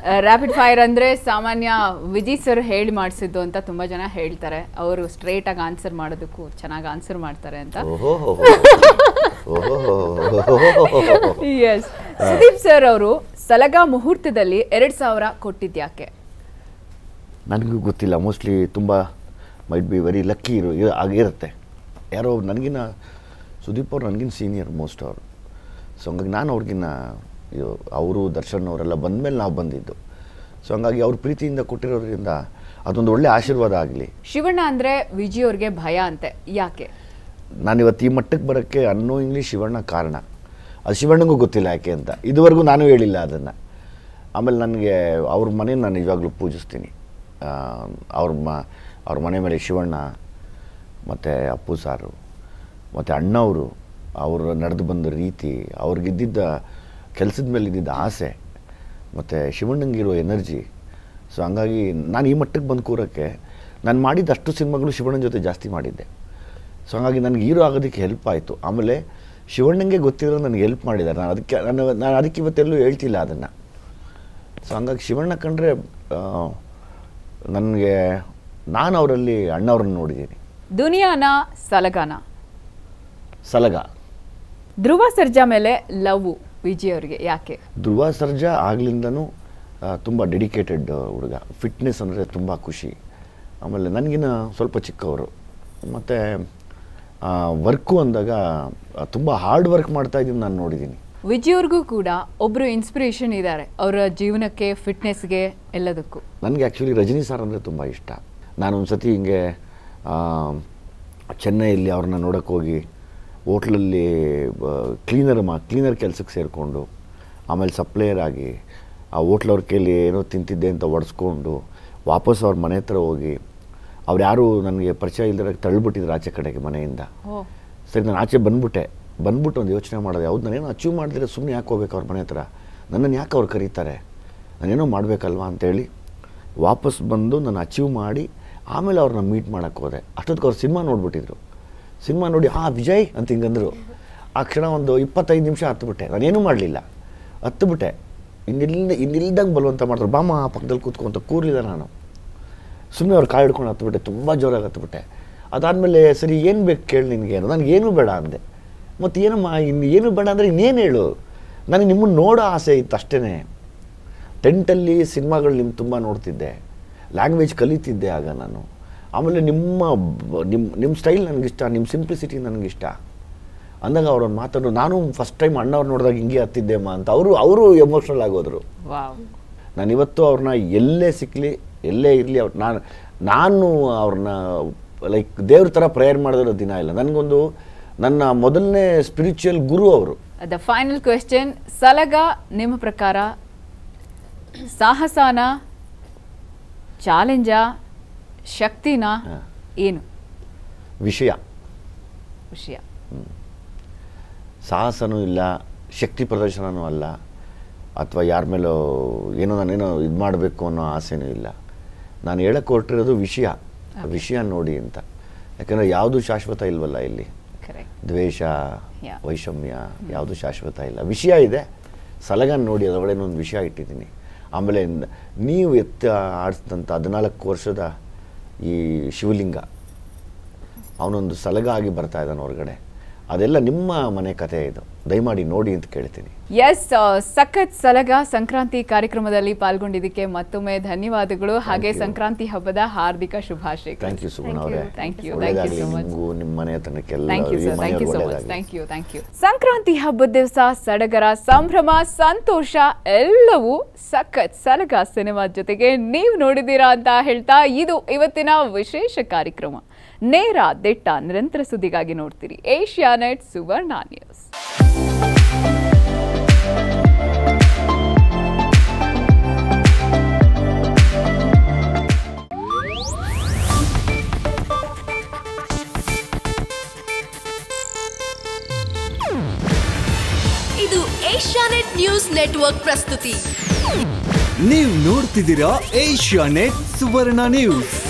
Rapid fire ಅಂದ್ರೆ ಸಾಮಾನ್ಯ Vijay sir ಹೇಳಿ ಮಾಡಿಸಿದ್ದು ಅಂತ ತುಂಬಾ ಜನ ಹೇಳ್ತಾರೆ ಅವರು ಸ್ಟ್ರೇಟ್ ಆಗಿ ಆನ್ಸರ್ ಮಾಡೋದಕ್ಕೂ ಚೆನ್ನಾಗಿ ಆನ್ಸರ್ ಮಾಡ್ತಾರೆ ಅಂತ ಓಹೋ ಓಹೋ ಎಸ್ ಸುದೀಪ್ ಸರ್ ಅವರು ಸಲಗಾ ಮುಹೂರ್ತದಲ್ಲಿ ಎರಡ್ ಸಾವಿರ ಕೊಟ್ಟಿದ್ಯಾಕೆ ನನಗೂ ಗೊತ್ತಿಲ್ಲ ಮೋಸ್ಟ್ಲಿ ತುಂಬ ಮೈಟ್ ಬಿ ವೆರಿ ಲಕ್ಕಿ ಇರೋ ಇರೋ- ಆಗಿರುತ್ತೆ ಯಾರೋ ನನಗಿನ್ನ ಸುದೀಪ್ ಅವ್ರು ನನಗಿನ್ನ ಸೀನಿಯರ್ ಮೋಸ್ಟ್ ಅವರು ಸೊ ಹಂಗಾಗಿ ನಾನು ಅವ್ರಿಗಿನ್ನ ಇದು ಅವರು ದರ್ಶನ್ ಅವರೆಲ್ಲ ಬಂದಮೇಲೆ ನಾವು ಬಂದಿದ್ದು ಸೊ ಹಂಗಾಗಿ ಅವ್ರ ಪ್ರೀತಿಯಿಂದ ಕೊಟ್ಟಿರೋದ್ರಿಂದ ಅದೊಂದು ಒಳ್ಳೆ ಆಶೀರ್ವಾದ ಆಗಲಿ ಶಿವಣ್ಣ ಅಂದ್ರೆ ವಿಜಯ್ ಅವ್ರಿಗೆ ಭಯ ಅಂತೆ ಯಾಕೆ ನಾನಿವತ್ತು ಈ ಮಟ್ಟಕ್ಕೆ ಬರೋಕ್ಕೆ ಅನ್ನೋ ಇಂಗ್ಲೀಷ್ ಶಿವಣ್ಣ ಕಾರಣ ಅದು ಶಿವಣ್ಣಂಗೂ ಗೊತ್ತಿಲ್ಲ ಯಾಕೆ ಅಂತ ಇದುವರೆಗೂ ನಾನು ಹೇಳಿಲ್ಲ ಅದನ್ನು ಆಮೇಲೆ ನನಗೆ ಅವ್ರ ಮನೆ ನಾನು ನಿಜವಾಗ್ಲೂ ಪೂಜಿಸ್ತೀನಿ ಆ, ಅವ್ರ ಮ ಅವ್ರ ಮನೆ ಮೇಲೆ ಶಿವಣ್ಣ ಮತ್ತು ಅಪ್ಪು ಸಾರು ಮತ್ತು ಅಣ್ಣವರು ಅವರು ನಡೆದು ಬಂದ ರೀತಿ ಅವ್ರಿಗಿದ್ದಿದ್ದ ಕೆಲಸದ ಮೇಲೆ ಇದ್ದಿದ್ದ ಆಸೆ ಮತ್ತು ಶಿವಣ್ಣಂಗಿರೋ ಎನರ್ಜಿ ಸೊ ಹಂಗಾಗಿ ನಾನು ಈ ಮಟ್ಟಕ್ಕೆ ಬಂದು ಕೂರೋಕ್ಕೆ ನಾನು ಮಾಡಿದ ಅಷ್ಟು ಸಿನಿಮಾಗಳು ಶಿವಣ್ಣನ ಜೊತೆ ಜಾಸ್ತಿ ಮಾಡಿದ್ದೆ ಸೊ ಹಂಗಾಗಿ ನನಗೆ ಹೀರೋ ಆಗೋದಕ್ಕೆ ಹೆಲ್ಪ್ ಆಯಿತು ಆಮೇಲೆ ಶಿವಣ್ಣಂಗೆ ಗೊತ್ತಿರೋ ನನಗೆ ಹೆಲ್ಪ್ ಮಾಡಿದ್ದಾರೆ ನಾನು ಅದಕ್ಕೆ ನಾನು ನಾನು ಅದಕ್ಕೆ ಇವತ್ತೆಲ್ಲೂ ಹೇಳ್ತಿಲ್ಲ ಅದನ್ನು ಸೊ ಹಂಗಾಗಿ ಶಿವಣ್ಣ ಕಂಡ್ರೆ ನನಗೆ ನಾನು ಅವರಲ್ಲಿ ಅಣ್ಣವ್ರನ್ನ ನೋಡಿದ್ದೀನಿ ದುನಿಯಾನ ಸಲಗಾನ ಸಲಗ ಧ್ರುವ ಸರ್ಜಾ ಮೇಲೆ ಲವ್ ವಿಜಯ್ ಅವ್ರಿಗೆ ಯಾಕೆ ಧ್ರುವ ಸರ್ಜಾ ಆಗ್ಲಿಂದನೂ ತುಂಬ ಡೆಡಿಕೇಟೆಡ್ ಹುಡುಗ ಫಿಟ್ನೆಸ್ ಅಂದರೆ ತುಂಬ ಖುಷಿ ಆಮೇಲೆ ನನಗಿನ್ನ ಸ್ವಲ್ಪ ಚಿಕ್ಕವರು ಮತ್ತು ವರ್ಕು ಅಂದಾಗ ತುಂಬ ಹಾರ್ಡ್ ವರ್ಕ್ ಮಾಡ್ತಾ ಇದ್ದೀನಿ ನಾನು ನೋಡಿದ್ದೀನಿ ವಿಜಯ್ ಅವ್ರಿಗೂ ಕೂಡ ಒಬ್ರು ಇನ್ಸ್ಪಿರೇಷನ್ ಇದ್ದಾರೆ ಅವರ ಜೀವನಕ್ಕೆ ಫಿಟ್ನೆಸ್ಗೆ ಎಲ್ಲದಕ್ಕೂ ನನಗೆ ಆ್ಯಕ್ಚುಲಿ ರಜನಿ ಸರ್ ಅಂದರೆ ತುಂಬ ಇಷ್ಟ ನಾನು ಒಂದು ಸತಿ ಹಿಂಗೆ ಆ, ಚೆನ್ನೈಯಲ್ಲಿ ಅವ್ರನ್ನ ನೋಡೋಕ್ಕೆ ಹೋಗಿ ಹೋಟ್ಲಲ್ಲಿ ಕ್ಲೀನರ್ ಮಾ ಕ್ಲೀನರ್ ಕೆಲಸಕ್ಕೆ ಸೇರಿಕೊಂಡು ಆಮೇಲೆ ಸಪ್ಲೈಯರ್ ಆಗಿ ಆ ಹೋಟ್ಲವ್ರ ಕೈಲಿ ಏನೋ ತಿಂತಿದ್ದೆ ಅಂತ ಒಡಿಸ್ಕೊಂಡು ವಾಪಸ್ ಅವ್ರ ಮನೆ ಹತ್ರ ಹೋಗಿ ಅವ್ರು ಯಾರು ನನಗೆ ಪರಿಚಯ ಇಲ್ದಿರ ತಳ್ಳಿಬಿಟ್ಟಿದ್ರು ಆಚೆ ಕಡೆಗೆ ಮನೆಯಿಂದ ಓ ಸರಿ ನಾನು ಆಚೆ ಬಂದ್ಬಿಟ್ಟೆ ಬಂದ್ಬಿಟ್ಟು ಒಂದು ಯೋಚನೆ ಮಾಡೋದು ಯಾವ್ದು ನಾನೇನೋ ಅಚೀವ್ ಮಾಡಿದ್ರೆ ಸುಮ್ಮನೆ ಯಾಕೆ ಹೋಗ್ಬೇಕು ಅವ್ರ ಮನೆ ಹತ್ರ ನನ್ನನ್ನು ಯಾಕೆ ಅವ್ರು ಕರೀತಾರೆ ನಾನೇನೋ ಮಾಡಬೇಕಲ್ವಾ ಅಂತೇಳಿ ವಾಪಸ್ ಬಂದು ನಾನು ಅಚೀವ್ ಮಾಡಿ ಆಮೇಲೆ ಅವ್ರನ್ನ ಮೀಟ್ ಮಾಡೋಕ್ಕೆ ಹೋದೆ ಅಷ್ಟೊತ್ತಿಗೆ ಅವ್ರು ಸಿನಿಮಾ ನೋಡ್ಬಿಟ್ಟಿದ್ರು ಸಿನಿಮಾ ನೋಡಿ ಆ ವಿಜಯ್ ಅಂತ ಹಿಂಗಂದರು ಆ ಕ್ಷಣ ಒಂದು ಇಪ್ಪತ್ತೈದು ನಿಮಿಷ ಹತ್ತುಬಿಟ್ಟೆ ನಾನೇನೂ ಮಾಡಲಿಲ್ಲ ಹತ್ತುಬಿಟ್ಟೆ ಇನ್ನಿಲ್ಲ ಇನ್ನಿಲ್ದಂಗೆ ಬಲವಂತ ಮಾಡಿದ್ರು ಬಾಮ ಪಕ್ಕದಲ್ಲಿ ಕೂತ್ಕೊಂತ ಕೂರ್ಲಿಲ್ಲ ನಾನು ಸುಮ್ಮನೆ ಅವ್ರು ಕಾಯಿ ಹಿಡ್ಕೊಂಡು ಹತ್ಬಿಟ್ಟೆ ತುಂಬ ಜೋರಾಗಿ ಹತ್ಬಿಟ್ಟೆ ಅದಾದಮೇಲೆ ಸರಿ ಏನು ಬೇಕು ಕೇಳಿ ನಿನಗೆ ನನಗೆ ಏನೂ ಬೇಡ ಅಂದೆ ಮತ್ತು ಏನಮ್ಮ ಇನ್ನು ಏನು ಬೇಡ ಅಂದರೆ ಇನ್ನೇನು ಹೇಳು ನನಗೆ ನಿಮ್ಮನ್ನು ನೋಡೋ ಆಸೆ ಇತ್ತು ಅಷ್ಟೇ ಟೆಂಟಲ್ಲಿ ಸಿನಿಮಾಗಳು ನಿಮ್ಮ ತುಂಬ ನೋಡ್ತಿದ್ದೆ ಲ್ಯಾಂಗ್ವೇಜ್ ಕಲಿತಿದ್ದೆ ಆಗ ನಾನು ಆಮೇಲೆ ನಿಮ್ಮ ಬ- ನಿಮ್ಮ ನಿಮ್ಮ ಸ್ಟೈಲ್ ನನಗಿಷ್ಟ ನಿಮ್ಮ ಸಿಂಪ್ಲಿಸಿಟಿ ನನಗಿಷ್ಟ ಅಂದಾಗ ಅವ್ರೊಂದು ಮಾತಾಡೋ ನಾನು ಫಸ್ಟ್ ಟೈಮ್ ಅಣ್ಣವ್ರು ನೋಡಿದಾಗ ಹಿಂಗೆ ಹತ್ತಿದ್ದೆಮ್ಮ ಅಂತ ಅವರು ಅವರು ಎಮೋಷ್ನಲ್ ಆಗೋದ್ರು ವಾವ್ ನಾನು ಇವತ್ತು ಅವ್ರನ್ನ ಎಲ್ಲೇ ಸಿಕ್ಕಲಿ ಎಲ್ಲೇ ಇರಲಿ ಅವ್ರು ನಾನು ನಾನು ಅವ್ರನ್ನ ಲೈಕ್ ದೇವ್ರ ಥರ ಪ್ರೇಯರ್ ಮಾಡಿದಿರೋ ದಿನ ಇಲ್ಲ ನನಗೊಂದು ನನ್ನ ಮೊದಲನೇ ಸ್ಪಿರಿಚುವಲ್ ಗುರು ಅವರು ದ ಫೈನಲ್ ಕ್ವೆಶ್ಚನ್ ಸಲಗ ನಿಮ್ಮ ಪ್ರಕಾರ ಸಾಹಸನ ಚಾಲೆಂಜಾ ಶಕ್ತಿನ ಹಾ. ಏನು ವಿಷಯ ವಿಷಯ ಸಾಹಸನೂ ಇಲ್ಲ ಶಕ್ತಿ ಪ್ರದರ್ಶನನೂ ಅಲ್ಲ ಅಥವಾ ಯಾರ ಮೇಲೋ ಏನೋ ನಾನೇನೋ ಇದು ಮಾಡಬೇಕು ಅನ್ನೋ ಆಸೆನೂ ಇಲ್ಲ ನಾನು ಹೇಳಕ್ಕೆ ಹೊರಟಿರೋದು ವಿಷಯ ವಿಷಯ ನೋಡಿ ಅಂತ ಯಾಕಂದರೆ ಯಾವುದು ಶಾಶ್ವತ ಇಲ್ವಲ್ಲ ಇಲ್ಲಿ ಕರೆಕ್ಟ್ ದ್ವೇಷ Yeah. ವೈಷಮ್ಯ ಯಾವುದು ಶಾಶ್ವತ ಇಲ್ಲ ವಿಷಯ ಇದೆ ಸಲಗನ್ ನೋಡಿ ಅದರೊಳಗೆ ಒಂದು ವಿಷಯ ಇಟ್ಟಿದ್ದೀನಿ ಆಮೇಲೆ ನ- ನೀವು ಎತ್ತ ಆಡಿಸಿದಂಥ ಹದಿನಾಲ್ಕು ವರ್ಷದ ಈ ಶಿವಲಿಂಗ ಅವನೊಂದು ಸಲಗ ಆಗಿ ಬರ್ತಾ ಇದ್ದಾನೆ ಹೊರಗಡೆ ಅದೆಲ್ಲ ನಿಮ್ಮ ಮನೆ ಕಥೆ ಇದು ದಯಮಾಡಿ ನೋಡಿ ಅಂತ ಕೇಳ್ತೀನಿ ಎಸ್ ಸಖತ್ ಸಲಗ ಸಂಕ್ರಾಂತಿ ಕಾರ್ಯಕ್ರಮದಲ್ಲಿ ಪಾಲ್ಗೊಂಡಿದ್ದಕ್ಕೆ ಮತ್ತೊಮ್ಮೆ ಧನ್ಯವಾದಗಳು ಹಾಗೆ ಸಂಕ್ರಾಂತಿ ಹಬ್ಬದ ಹಾರ್ದಿಕ ಶುಭಾಶಯಗಳು ಥ್ಯಾಂಕ್ ಯು ಸುಗುಣ ಅವರೇ Thank you, thank you ಒಳ್ಳೆದಾಗಲಿ so much. ನಿಮಗೂ ನಿಮ್ಮ ಮನೆ ತನಕ್ಕೆಲ್ಲ ಥ್ಯಾಂಕ್ ಯು ಈ ಸರ್ ಥ್ಯಾಂಕ್ ಯು ಮನೆಯವ್ರಿಗೆ ಸೊ ಮಚ್ ಒಳ್ಳೆದಾಗಲಿ thank you thank you Sankranti ಹಬ್ಬದ ದಿವಸ ಸಡಗರ ಸಂಭ್ರಮ ಸಂತೋಷ ಎಲ್ಲವೂ ಸಖತ್ ಸಲಗ ಸಿನಿಮಾ ಜೊತೆಗೆ ನೀವು ನೋಡಿದ್ದೀರಾ ಅಂತ ಹೇಳ್ತಾ ಇದು ಇವತ್ತಿನ ವಿಶೇಷ ಕಾರ್ಯಕ್ರಮ ನೇರ ದಿಟ್ಟ ನಿರಂತರ ಸುದ್ದಿಗಾಗಿ ನೋಡ್ತೀರಿ ಏಷ್ಯಾ ನೆಟ್ ಸುವರ್ಣ ನ್ಯೂಸ್ ಇದು ಏಷ್ಯಾನೆಟ್ ನ್ಯೂಸ್ ನೆಟ್ವರ್ಕ್ ಪ್ರಸ್ತುತಿ ನೀವು ನೋಡ್ತಿದ್ದೀರಾ ಏಷ್ಯಾ ನೆಟ್ ಸುವರ್ಣ ನ್ಯೂಸ್